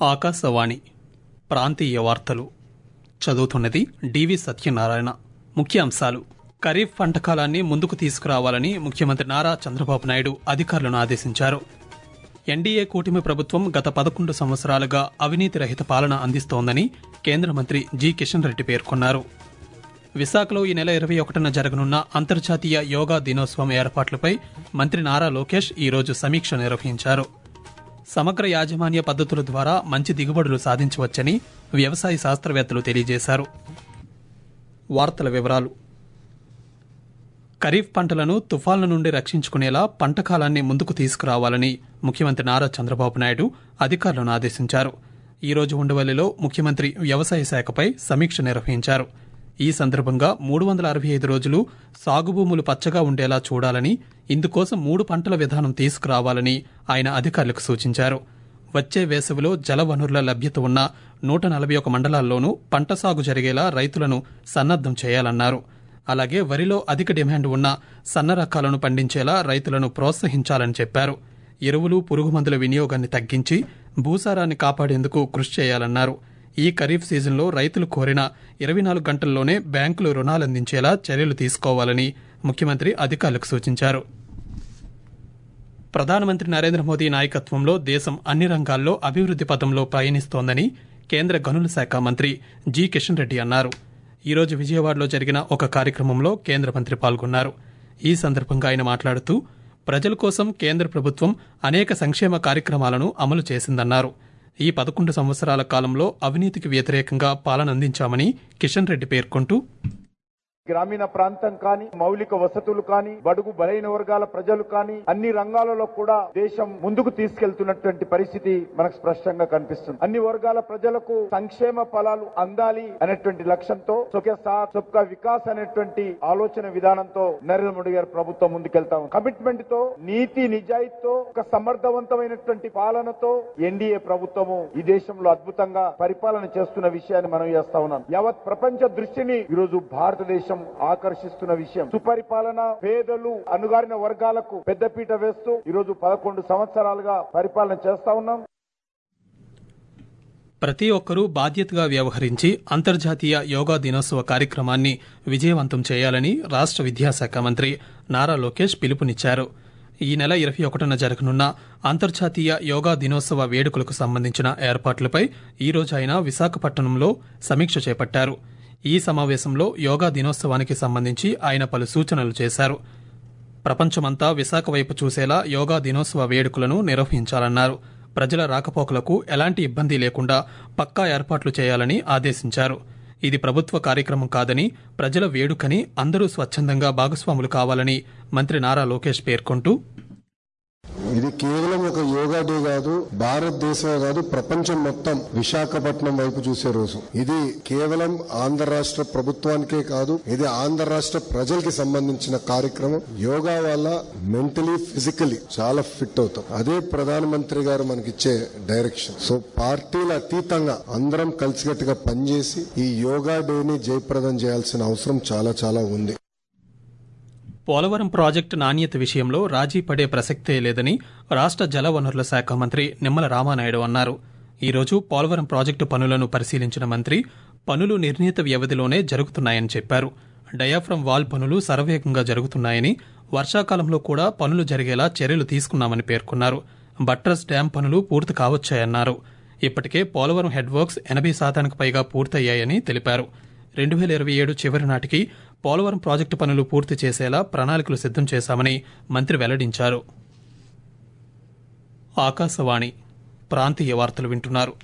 ఆకాశవాణి ప్రాంతీయ వార్తలు చదువుతున్నది డివి సత్యనారాయణ ముఖ్యాంశాలు ఖరీఫ్ పంట కాలాన్ని ముందుకు తీసుకురావాలని ముఖ్యమంత్రి నారా చంద్రబాబు నాయుడు అధికారులను ఆదేశించారు ఎన్డీఏ కూటమి ప్రభుత్వం గత పదకొండు సంవత్సరాలుగా అవినీతి రహిత పాలన అందిస్తోందని కేంద్ర మంత్రి జి కిషన్ రెడ్డి పేర్కొన్నారు విశాఖలో ఈ నెల ఇరవై ఒకటిన జరగనున్న అంతర్జాతీయ యోగా దినోత్సవం ఏర్పాట్లపై మంత్రి నారా లోకేష్ ఈరోజు సమీక్ష నిర్వహించారు సమగ్ర యాజమాన్య పద్ధతుల ద్వారా మంచి దిగుబడులు సాధించవచ్చని వ్యవసాయ శాస్త్రవేత్తలు తెలియజేశారు వార్తల వివరాలు ఖరీఫ్ పంటలను తుఫాన్ల నుండి రక్షించుకునేలా పంట కాలాన్ని ముందుకు తీసుకురావాలని ముఖ్యమంత్రి నారా చంద్రబాబు నాయుడు అధికారులను ఆదేశించారు ఈ రోజు ఉండవల్లిలో ముఖ్యమంత్రి వ్యవసాయ శాఖపై సమీక్ష నిర్వహించారు ఈ సందర్భంగా మూడు వందల అరవై ఐదు రోజులు సాగు భూములు పచ్చగా ఉండేలా చూడాలని ఇందుకోసం మూడు పంటల విధానం తీసుకురావాలని ఆయన అధికారులకు సూచించారు వచ్చే వేసవిలో జల వనరుల లభ్యత ఉన్న నూట నలభై ఒక మండలాల్లోనూ పంట సాగు జరిగేలా రైతులను సన్నద్దం చేయాలన్నారు అలాగే వరిలో అధిక డిమాండ్ ఉన్న సన్న రకాలను పండించేలా రైతులను ప్రోత్సహించాలని చెప్పారు ఎరువులు పురుగుమందుల వినియోగాన్ని తగ్గించి భూసారాన్ని కాపాడేందుకు కృషి చేయాలన్నారు ఈ ఖరీఫ్ సీజన్లో రైతులు కోరిన ఇరవై నాలుగు గంటల్లోనే బ్యాంకులు రుణాలందించేలా చర్యలు తీసుకోవాలని ముఖ్యమంత్రి అధికారులకు సూచించారు ప్రధానమంత్రి నరేంద్ర మోదీ నాయకత్వంలో దేశం అన్ని రంగాల్లో అభివృద్ది పథంలో పయనిస్తోందని కేంద్ర గనుల శాఖ మంత్రి జి కిషన్ రెడ్డి అన్నారు ఈ రోజు విజయవాడలో జరిగిన ఒక కార్యక్రమంలో కేంద్ర మంత్రి పాల్గొన్నారు ఈ సందర్భంగా ఆయన మాట్లాడుతూ ప్రజల కోసం కేంద్ర ప్రభుత్వం అనేక సంక్షేమ కార్యక్రమాలను అమలు చేసిందన్నారు ఈ పదకొండు సంవత్సరాల కాలంలో అవినీతికి వ్యతిరేకంగా పాలన అందించామని కిషన్ రెడ్డి పేర్కొంటూ గ్రామీణ ప్రాంతం కానీ మౌలిక వసతులు కానీ బడుగు బలైన వర్గాల ప్రజలు కానీ అన్ని రంగాలలో కూడా దేశం ముందుకు తీసుకెళ్తున్నటువంటి పరిస్థితి మనకు స్పష్టంగా కనిపిస్తుంది అన్ని వర్గాల ప్రజలకు సంక్షేమ ఫలాలు అందాలి అనేటువంటి లక్ష్యంతో సొకే సాత్ సొక్క వికాస్ అనేటువంటి ఆలోచన విధానంతో నరేంద్ర మోడీ గారి ప్రభుత్వం ముందుకెళ్తా ఉంది కమిట్మెంట్ తో నీతి నిజాయితీతో ఒక సమర్థవంతమైనటువంటి పాలనతో ఎన్డీఏ ప్రభుత్వము ఈ దేశంలో అద్భుతంగా పరిపాలన చేస్తున్న విషయాన్ని మనం చేస్తా ఉన్నాం యావత్ ప్రపంచ దృష్టిని ఈరోజు భారతదేశం ఆకర్షిస్తున్న విషయం సుపరిపాలన పేదలు అణుగారిన వర్గాలకు పెద్దపీట వేస్తూ ఈరోజు పదకొండు సంవత్సరాలుగా పరిపాలన చేస్తా ఉన్నాం ప్రతి ఒక్కరూ బాధ్యతగా వ్యవహరించి అంతర్జాతీయ యోగా దినోత్సవ కార్యక్రమాన్ని విజయవంతం చేయాలని రాష్ట్ర విద్యాశాఖ మంత్రి నారా లోకేష్ పిలుపునిచ్చారు ఈ నెల ఇరవై ఒకటిన జరగనున్న అంతర్జాతీయ యోగా దినోత్సవ వేడుకలకు సంబంధించిన ఏర్పాట్లపై ఈ రోజు ఆయన విశాఖపట్నంలో సమీక్ష చేపట్టారు ఈ సమావేశంలో యోగా దినోత్సవానికి సంబంధించి ఆయన పలు సూచనలు చేశారు ప్రపంచమంతా విశాఖ వైపు చూసేలా యోగా దినోత్సవ వేడుకలను నిర్వహించాలన్నారు ప్రజల రాకపోకలకు ఎలాంటి ఇబ్బంది లేకుండా పక్కా ఏర్పాట్లు చేయాలని ఆదేశించారు ఇది ప్రభుత్వ కార్యక్రమం కాదని ప్రజల వేడుకని అందరూ స్వచ్ఛందంగా భాగస్వాములు కావాలని మంత్రి నారా లోకేష్ పేర్కొంటూ ఇది కేవలం ఒక యోగా డే కాదు భారతదేశమే కాదు ప్రపంచం మొత్తం విశాఖపట్నం వైపు చూసే రోజు ఇది కేవలం ఆంధ్ర రాష్ట్ర ప్రభుత్వానికే కాదు ఇది ఆంధ్ర రాష్ట్ర ప్రజలకి సంబంధించిన కార్యక్రమం యోగా వల్ల మెంటలీ ఫిజికలీ చాలా ఫిట్ అవుతాం అదే ప్రధానమంత్రి గారు మనకిచ్చే డైరెక్షన్ సో పార్టీల అతీతంగా అందరం కలిసికట్టుగా పనిచేసి ఈ యోగా డేని జయప్రదం చేయాల్సిన అవసరం చాలా చాలా ఉంది పోలవరం ప్రాజెక్టు నాణ్యత విషయంలో రాజీ పడే ప్రసక్తే లేదని రాష్ట్ర జలవనరుల శాఖ మంత్రి నిమ్మల రామానాయుడు అన్నారు ఈరోజు పోలవరం ప్రాజెక్టు పనులను పరిశీలించిన మంత్రి పనులు నిర్ణీత వ్యవధిలోనే జరుగుతున్నాయని చెప్పారు డయాఫ్రమ్ వాల్ పనులు శరవేగంగా జరుగుతున్నాయని వర్షాకాలంలో కూడా పనులు జరిగేలా చర్యలు తీసుకున్నామని పేర్కొన్నారు బట్రస్ డ్యాం పనులు పూర్తి కావచ్చాయన్నారు ఇప్పటికే పోలవరం హెడ్ వర్క్స్ ఎనభై శాతానికి పైగా పూర్తయ్యాయని తెలిపారు రెండు వేల ఇరవై ఏడు చివరి నాటికి పోలవరం ప్రాజెక్టు పనులు పూర్తి చేసేలా ప్రణాళికలు సిద్దం చేశామని మంత్రి వెల్లడించారు ఆకాశవాణి ప్రాంతీయ వార్తలు వింటున్నారు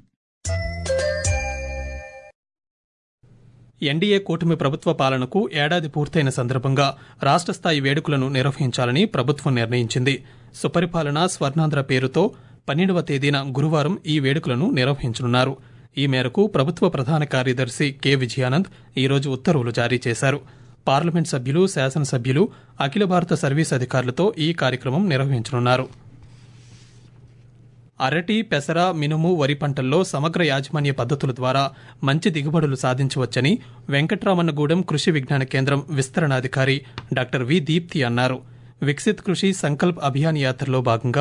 ఎన్డీఏ కూటమి ప్రభుత్వ పాలనకు ఏడాది పూర్తయిన సందర్భంగా రాష్ట్ర స్థాయి వేడుకలను నిర్వహించాలని ప్రభుత్వం నిర్ణయించింది సుపరిపాలన స్వర్ణాంధ్ర పేరుతో పన్నెండవ తేదీన గురువారం ఈ వేడుకలను నిర్వహించనున్నారు ఈ మేరకు ప్రభుత్వ ప్రధాన కార్యదర్శి కె విజయానంద్ ఈరోజు ఉత్తర్వులు జారీ చేశారు పార్లమెంట్ సభ్యులు శాసనసభ్యులు అఖిల భారత సర్వీస్ అధికారులతో ఈ కార్యక్రమం నిర్వహించనున్నారు అరటి పెసర మినుము వరి పంటల్లో సమగ్ర యాజమాన్య పద్ధతుల ద్వారా మంచి దిగుబడులు సాధించవచ్చని వెంకట్రామన్నగూడెం కృషి విజ్ఞాన కేంద్రం విస్తరణాధికారి డాక్టర్ వి దీప్తి అన్నారు వికసిత్ కృషి సంకల్ప్ అభియాన్ యాత్రలో భాగంగా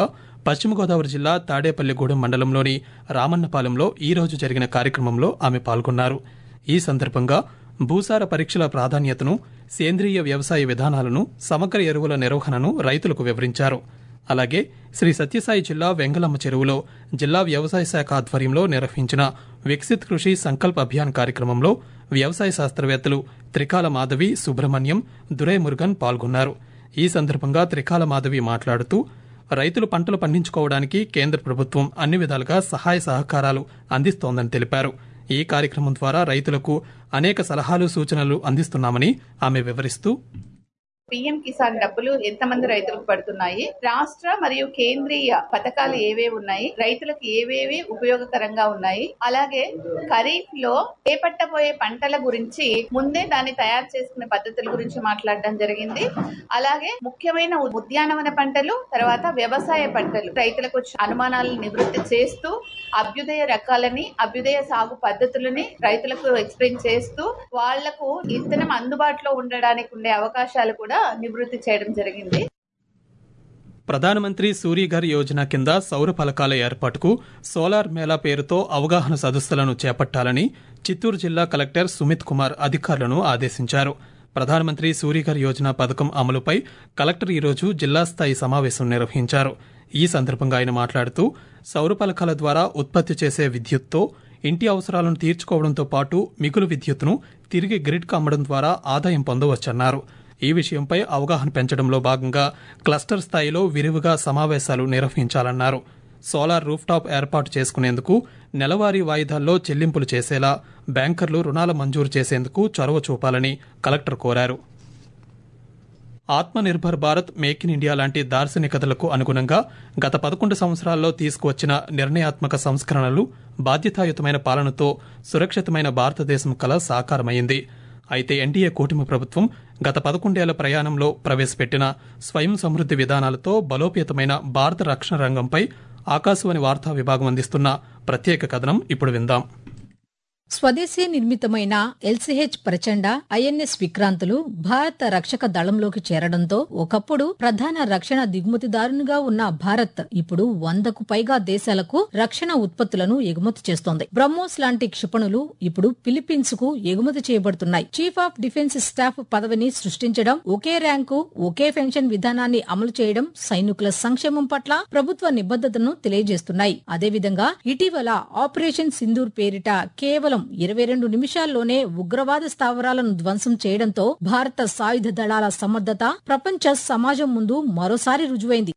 పశ్చిమ గోదావరి జిల్లా తాడేపల్లిగూడెం మండలంలోని రామన్నపాలెంలో ఈ రోజు జరిగిన కార్యక్రమంలో ఆమె పాల్గొన్నారు ఈ సందర్భంగా భూసార పరీక్షల ప్రాధాన్యతను సేంద్రియ వ్యవసాయ విధానాలను సమగ్ర ఎరువుల నిర్వహణను రైతులకు వివరించారు అలాగే శ్రీ సత్యసాయి జిల్లా వెంగళమ్మ చెరువులో జిల్లా వ్యవసాయ శాఖ ఆధ్వర్యంలో నిర్వహించిన వికసిత్ కృషి సంకల్ప్ అభియాన్ కార్యక్రమంలో వ్యవసాయ శాస్త్రవేత్తలు త్రికాల మాధవి సుబ్రహ్మణ్యం దురై మురుగన్ పాల్గొన్నారు ఈ సందర్భంగా త్రికాల మాధవి మాట్లాడుతూ రైతులు పంటలు పండించుకోవడానికి కేంద్ర ప్రభుత్వం అన్ని విధాలుగా సహాయ సహకారాలు అందిస్తోందని తెలిపారు ఈ కార్యక్రమం ద్వారా రైతులకు అనేక సలహాలు సూచనలు అందిస్తున్నామని ఆమె వివరిస్తూ పిఎం కిసాన్ డబ్బులు ఎంతమంది రైతులకు పడుతున్నాయి రాష్ట్ర మరియు కేంద్రీయ పథకాలు ఏవేవి ఉన్నాయి రైతులకు ఏవేవి ఉపయోగకరంగా ఉన్నాయి అలాగే ఖరీఫ్ లో చేపట్టబోయే పంటల గురించి ముందే దాన్ని తయారు చేసుకునే పద్ధతుల గురించి మాట్లాడడం జరిగింది అలాగే ముఖ్యమైన ఉద్యానవన పంటలు తర్వాత వ్యవసాయ పంటలు రైతులకు వచ్చే అనుమానాలను నివృత్తి చేస్తూ అభ్యుదయ రకాలని అభ్యుదయ సాగు పద్ధతులని రైతులకు ఎక్స్ప్లెయిన్ చేస్తూ వాళ్లకు ఇత్తనం అందుబాటులో ఉండడానికి ఉండే అవకాశాలు కూడా నివృత్తి చేయడం జరిగింది ప్రధానమంత్రి సూర్యఘర్ యోజన కింద సౌర ఫలకాల ఏర్పాటుకు సోలార్ మేళా పేరుతో అవగాహన సదస్సులను చేపట్టాలని చిత్తూరు జిల్లా కలెక్టర్ సుమిత్ కుమార్ అధికారులను ఆదేశించారు ప్రధానమంత్రి సూర్యఘర్ యోజన పథకం అమలుపై కలెక్టర్ ఈరోజు జిల్లా స్థాయి సమావేశం నిర్వహించారు ఈ సందర్భంగా ఆయన మాట్లాడుతూ సౌర ఫలకాల ద్వారా ఉత్పత్తి చేసే విద్యుత్తో ఇంటి అవసరాలను తీర్చుకోవడంతో పాటు మిగులు విద్యుత్తును తిరిగి గ్రిడ్కు అమ్మడం ద్వారా ఆదాయం పొందవచ్చన్నారు ఈ విషయంపై అవగాహన పెంచడంలో భాగంగా క్లస్టర్ స్థాయిలో విరివిగా సమావేశాలు నిర్వహించాలన్నారు సోలార్ రూఫ్టాప్ ఏర్పాటు చేసుకునేందుకు నెలవారీ వాయిదాల్లో చెల్లింపులు చేసేలా బ్యాంకర్లు రుణాల మంజూరు చేసేందుకు చొరవ చూపాలని కలెక్టర్ కోరారు Atmanirbhar Bharat make in India లాంటి దార్శనికతలకు అనుగుణంగా గత పదకొండు సంవత్సరాల్లో తీసుకువచ్చిన నిర్ణయాత్మక సంస్కరణలు బాధ్యతాయుతమైన పాలనతో సురక్షితమైన భారతదేశం కల సాకారమైంది అయితే ఎన్డీఏ కూటమి ప్రభుత్వం గత పదకొండేళ్ల ప్రయాణంలో ప్రవేశపెట్టిన స్వయం సమృద్ది విధానాలతో బలోపేతమైన భారత రక్షణ రంగంపై ఆకాశవాణి వార్తా విభాగం అందిస్తున్న ప్రత్యేక కథనం ఇప్పుడు విందాం స్వదేశీ నిర్మితమైన ఎల్సీహెచ్ ప్రచండ ఐఎన్ఎస్ విక్రాంతులు భారత రక్షక దళంలోకి చేరడంతో ఒకప్పుడు ప్రధాన రక్షణ దిగుమతిదారునిగా ఉన్న భారత్ ఇప్పుడు వందకు పైగా దేశాలకు రక్షణ ఉత్పత్తులను ఎగుమతి చేస్తోంది బ్రహ్మోస్ లాంటి క్షిపణులు ఇప్పుడు ఫిలిప్పీన్స్ కు ఎగుమతి చేయబడుతున్నాయి చీఫ్ ఆఫ్ డిఫెన్స్ స్టాఫ్ పదవిని సృష్టించడం ఒకే ర్యాంకు ఒకే పెన్షన్ విధానాన్ని అమలు చేయడం సైనికుల సంక్షేమం పట్ల ప్రభుత్వ నిబద్దతను తెలియజేస్తున్నాయి అదేవిధంగా ఇటీవల ఆపరేషన్ సింధూర్ పేరిట కేవలం ఇరవై రెండు నిమిషాల్లోనే ఉగ్రవాద స్థావరాలను ధ్వంసం చేయడంతో భారత సాయుధ దళాల సమర్థత ప్రపంచ సమాజం ముందు మరోసారి రుజువైంది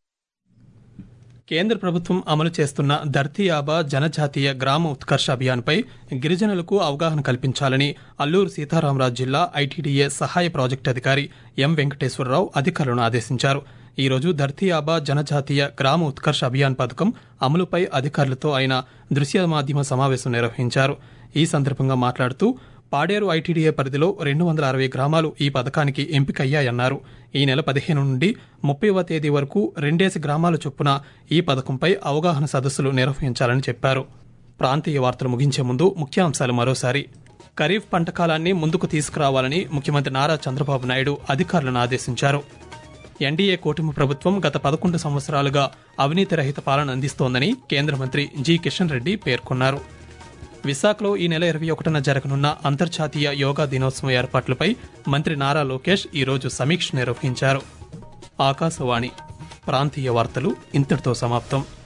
కేంద్ర ప్రభుత్వం అమలు చేస్తున్న ధర్తీ ఆబా జనజాతీయ గ్రామ ఉత్కర్ష అభియాన్పై గిరిజనులకు అవగాహన కల్పించాలని అల్లూరు సీతారామరాజు జిల్లా ఐటీడీఏ సహాయ ప్రాజెక్టు అధికారి ఎం వెంకటేశ్వరరావు అధికారులను ఆదేశించారు ఈ రోజు ధర్తీ ఆబా జనజాతీయ గ్రామ ఉత్కర్ష అభియాన్ పథకం అమలుపై అధికారులతో ఆయన దృశ్య మాధ్యమ సమావేశం నిర్వహించారు ఈ సందర్భంగా మాట్లాడుతూ పాడేరు ఐటీడీఏ పరిధిలో రెండు వందల అరవై గ్రామాలు ఈ పథకానికి ఎంపికయ్యాయన్నారు ఈ నెల పదిహేను నుండి ముప్పైవ తేదీ వరకు రెండేసి గ్రామాల చొప్పున ఈ పథకంపై అవగాహన సదస్సులు నిర్వహించాలని చెప్పారు ప్రాంతీయ వార్తలు ముగించే ముందు ముఖ్యాంశాలు మరోసారి ఖరీఫ్ పంట కాలాన్ని ముందుకు తీసుకురావాలని ముఖ్యమంత్రి నారా చంద్రబాబు నాయుడు అధికారులను ఆదేశించారు ఎన్డీఏ కూటమి ప్రభుత్వం గత పదకొండు సంవత్సరాలుగా అవినీతి రహిత పాలన అందిస్తోందని కేంద్ర మంత్రి జి కిషన్ రెడ్డి పేర్కొన్నారు విశాఖలో ఈ నెల ఇరవై ఒకటిన జరగనున్న అంతర్జాతీయ యోగా దినోత్సవం ఏర్పాట్లపై మంత్రి నారా లోకేష్ ఈరోజు సమీక్ష నిర్వహించారు ఆకాశవాణి ప్రాంతీయ వార్తలు ఇంతటితో సమాప్తం